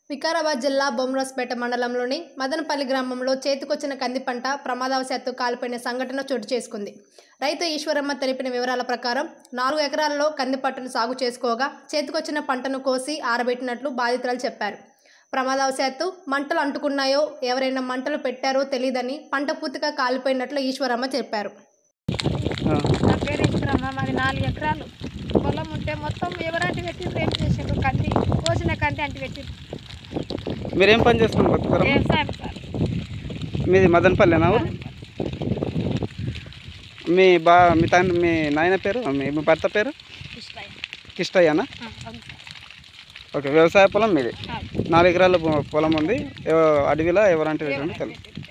వికారాబాద్ జిల్లా బొమ్రాస్పేట మండలంలోని మదనపల్లి గ్రామంలో చేతికొచ్చిన కంది పంట ప్రమాదవశాత్తు కాలిపోయిన సంఘటన చోటు చేసుకుంది రైతు ఈశ్వరమ్మ తెలిపిన వివరాల ప్రకారం నాలుగు ఎకరాల్లో కంది పంటను సాగు చేసుకోగా చేతికొచ్చిన పంటను కోసి ఆరబెట్టినట్లు బాధితురాలు చెప్పారు ప్రమాదవశాత్తు మంటలు అంటుకున్నాయో ఎవరైనా మంటలు పెట్టారో తెలియదని పంట పూర్తిగా కాలిపోయినట్లు ఈశ్వరమ్మ చెప్పారు నా పేరు ఇస్తున్నామా మాది నాలుగు ఎకరాలు పొలం ఉంటే మొత్తం ఎవరంటి పెట్టి ఏం చేసిండ్రు కంది కోసిన కంది అంటి పెట్టి మీరేం పని చేస్తున్నారు బతుకుతారా వ్యవసాయం సార్ మీది మదనపల్లినా ఊరు మీ బా మీ తండ్రి మీ నాయన పేరు మీ మీ భర్త పేరు ఇష్టం కిష్టయ్యనా ఓకే వ్యవసాయ పొలం మీది నాలుగు ఎకరాల పొ- పొలం ఉంది ఎవ- అడవిలో ఎవరంటే తెలియదు